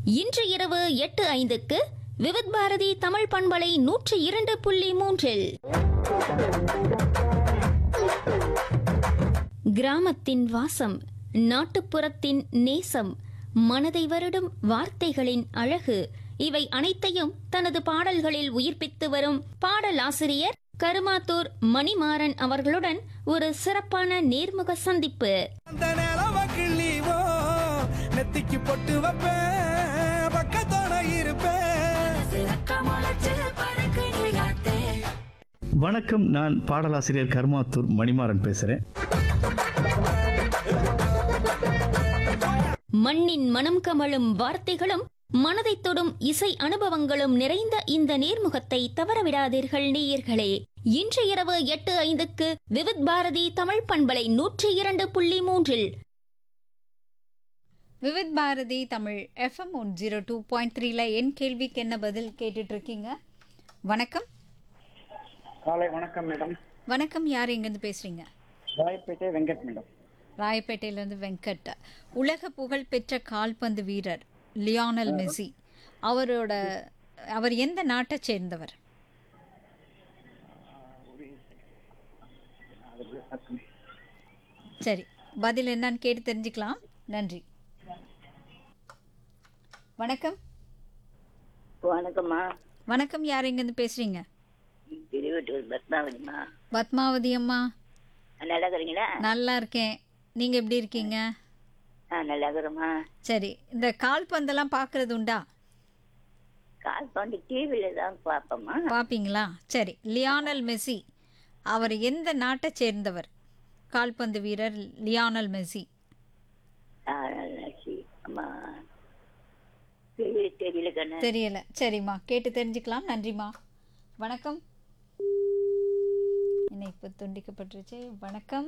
இன்று இரவு எட்டு ஐந்துக்கு விவித் பாரதி தமிழ் பண்பலை நூற்றி இரண்டு புள்ளி மூன்றில் கிராமத்தின் வாசம் நாட்டுப்புறத்தின் நேசம் மனதை வருடும் வார்த்தைகளின் அழகு இவை அனைத்தையும் தனது பாடல்களில் உயிர்ப்பித்து வரும் பாடலாசிரியர் கருமாத்தூர் மணிமாறன் அவர்களுடன் ஒரு சிறப்பான நேர்முக சந்திப்பு அந்த நிலவ கிள்ளிவோ நெத்திக்கு பொட்டு வைப்பேன் பக்கத்தோட இருப்பேன் வணக்கம் நான் பாடலாசிரியர் கர்மாத்தூர் மணிமாறன் பேசுகிறேன் மண்ணின் மனம் கமழும் வார்த்தைகளும் மனதை தொடும் இசை அனுபவங்களும் நிறைந்த இந்த நேர்முகத்தை தவறவிடாதீர்கள் நேயர்களே இன்று இரவு எட்டு ஐந்துக்கு விவித் பாரதி தமிழ் பண்பலை நூற்றி இரண்டு புள்ளி மூன்றில் Vividh Bharati Tamil FM one zero two point த்ரீல என் கேள்விக்கு என்ன பதில் கேட்டுட்டு இருக்கீங்க வணக்கம் காலை வணக்கம் மேடம் வணக்கம் யார் எங்கேருந்து பேசுறீங்க ராயப்பேட்டை வெங்கட் மேடம் ராயப்பேட்டையிலேருந்து வெங்கட் உலக புகழ் பெற்ற கால்பந்து வீரர் லியானல் மெஸ்ஸி அவரோட அவர் எந்த நாட்டை சேர்ந்தவர் சரி பதில் என்னன்னு கேட்டு தெரிஞ்சுக்கலாம் நன்றி வணக்கம் வணக்கம்மா வணக்கம் யார் எங்கேருந்து பேசுறீங்க திருவட்டூர் பத்மாவதிம்மா பத்மாவதி அம்மா நல்லா இருக்கிறீங்களா நல்லா இருக்கேன் நீங்க எப்படி இருக்கீங்க ஆ நல்லா இருக்கிறோம்மா சரி இந்த கால்பந்தெல்லாம் பார்க்கறது உண்டா கால்பந்து டிவியில் தான் பார்ப்போம்மா பார்ப்பீங்களா சரி லியானல் மெஸ்ஸி அவர் எந்த நாட்டை சேர்ந்தவர் கால்பந்து வீரர் லியானல் மெஸ்ஸி ஆ, நல்லா சரி. அம்மா தெரியல தெரியல கண்ணு தெரியல சரிம்மா கேட்டு தெரிஞ்சுக்கலாம் நன்றிம்மா வணக்கம் இணைப்பு துண்டிக்கப்பட்டுருச்சு வணக்கம்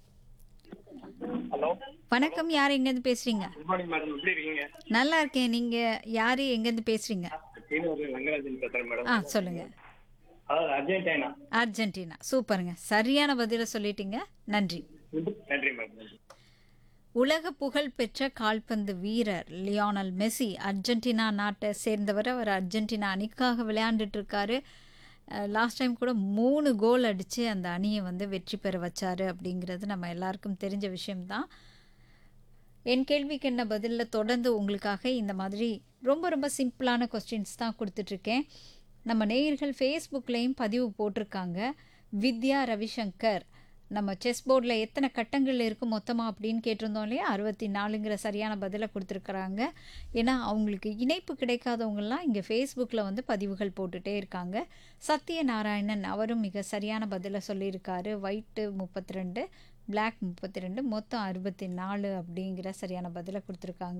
ஹலோ வணக்கம் யார் எங்கேருந்து பேசுறீங்க குட் மார்னிங் மேடம் எப்படி இருக்கீங்க நல்லா இருக்கேன் நீங்க யாரு எங்கேருந்து பேசுறீங்க சீனூர் வெங்கராஜன் பேசுறேன் மேடம் ஆ சொல்லுங்க அதாவது அர்ஜென்டினா அர்ஜென்டினா சூப்பருங்க சரியான பதிலை சொல்லிட்டீங்க நன்றி நன்றி மேடம் நன்றி உலக புகழ் பெற்ற கால்பந்து வீரர் லியோனல் மெஸ்ஸி அர்ஜென்டினா நாட்டை சேர்ந்தவர் அவர் அர்ஜென்டினா அணிக்காக விளையாண்டுட்டு இருக்காரு லாஸ்ட் டைம் கூட மூணு கோல் அடித்து அந்த அணியை வந்து வெற்றி பெற வச்சாரு அப்படிங்கிறது நம்ம எல்லாருக்கும் தெரிஞ்ச விஷயம்தான் என் கேள்விக்கு என்ன பதிலில் தொடர்ந்து உங்களுக்காக இந்த மாதிரி ரொம்ப ரொம்ப சிம்பிளான கொஸ்டின்ஸ் தான் கொடுத்துட்ருக்கேன் நம்ம நேயர்கள் ஃபேஸ்புக்லேயும் பதிவு போட்டிருக்காங்க வித்யா ரவிசங்கர் நம்ம செஸ் போர்டில் எத்தனை கட்டங்கள் இருக்குது மொத்தமாக அப்படின்னு கேட்டிருந்தோம் இல்லையா அறுபத்தி நாலுங்கிற சரியான பதிலை கொடுத்துருக்குறாங்க ஏன்னா அவங்களுக்கு இணைப்பு கிடைக்காதவங்கெல்லாம் இங்கே ஃபேஸ்புக்கில் வந்து பதிவுகள் போட்டுகிட்டே இருக்காங்க சத்யநாராயணன் அவரும் மிக சரியான பதிலை சொல்லியிருக்காரு ஒயிட்டு முப்பத்தி ரெண்டு பிளாக் முப்பத்தி ரெண்டு மொத்தம் அறுபத்தி நாலு அப்படிங்கிற சரியான பதிலை கொடுத்துருக்காங்க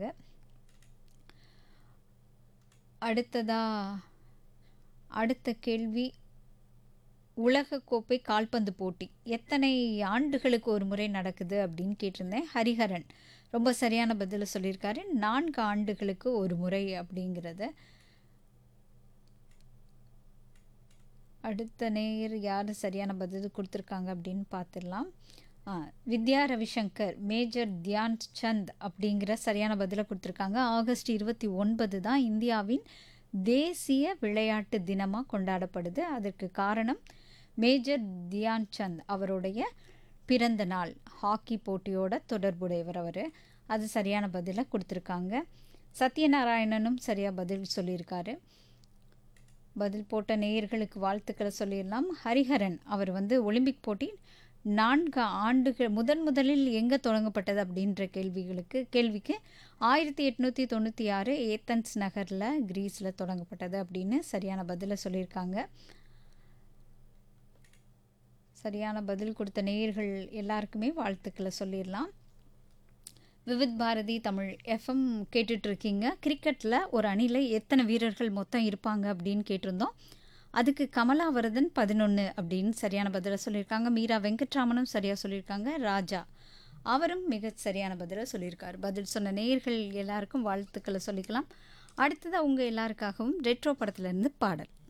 அடுத்ததா அடுத்த கேள்வி உலகக்கோப்பை கால்பந்து போட்டி எத்தனை ஆண்டுகளுக்கு ஒரு முறை நடக்குது அப்படின்னு கேட்டிருந்தேன் ஹரிஹரன் ரொம்ப சரியான பதிலை சொல்லியிருக்காரு நான்கு ஆண்டுகளுக்கு ஒரு முறை அப்படிங்கிறத அடுத்த நேயர் யார் சரியான பதில் கொடுத்துருக்காங்க அப்படின்னு பார்த்துடலாம் ஆ, வித்யா ரவிசங்கர் மேஜர் தியான் சந்த் அப்படிங்கிற சரியான பதிலை கொடுத்துருக்காங்க ஆகஸ்ட் இருபத்தி ஒன்பது தான் இந்தியாவின் தேசிய விளையாட்டு தினமாக கொண்டாடப்படுது அதற்கு காரணம் மேஜர் தியான் சந்த் அவருடைய பிறந்த நாள் ஹாக்கி போட்டியோட தொடர்புடையவர் அவர் அது சரியான பதிலை கொடுத்துருக்காங்க சத்யநாராயணனும் சரியாக பதில் சொல்லியிருக்காரு பதில் போட்ட நேயர்களுக்கு வாழ்த்துக்களை சொல்லிடலாம் ஹரிஹரன் அவர் வந்து ஒலிம்பிக் போட்டி நான்கு ஆண்டுகள் முதன் முதலில் எங்கே தொடங்கப்பட்டது அப்படின்ற கேள்விகளுக்கு கேள்விக்கு ஆயிரத்தி எட்நூற்றி தொண்ணூற்றி ஆறு ஏத்தன்ஸ் நகரில் கிரீஸில் தொடங்கப்பட்டது அப்படின்னு சரியான பதிலை சொல்லியிருக்காங்க சரியான பதில் கொடுத்த நேயர்கள் எல்லாருக்குமே வாழ்த்துக்களை சொல்லிடலாம் விவித் பாரதி தமிழ் எஃப்எம் கேட்டுட்ருக்கீங்க கிரிக்கெட்டில் ஒரு அணியில் எத்தனை வீரர்கள் மொத்தம் இருப்பாங்க அப்படின்னு கேட்டிருந்தோம் அதுக்கு கமலாவரதன் பதினொன்று அப்படின்னு சரியான பதிலை சொல்லியிருக்காங்க மீரா வெங்கட்ராமனும் சரியாக சொல்லியிருக்காங்க ராஜா அவரும் மிக சரியான பதிலை சொல்லியிருக்காரு பதில் சொன்ன நேயர்கள் எல்லாருக்கும் வாழ்த்துக்களை சொல்லிக்கலாம் அடுத்ததாக உங்கள் எல்லாருக்காகவும் ரெட்ரோ படத்துலேருந்து பாடல்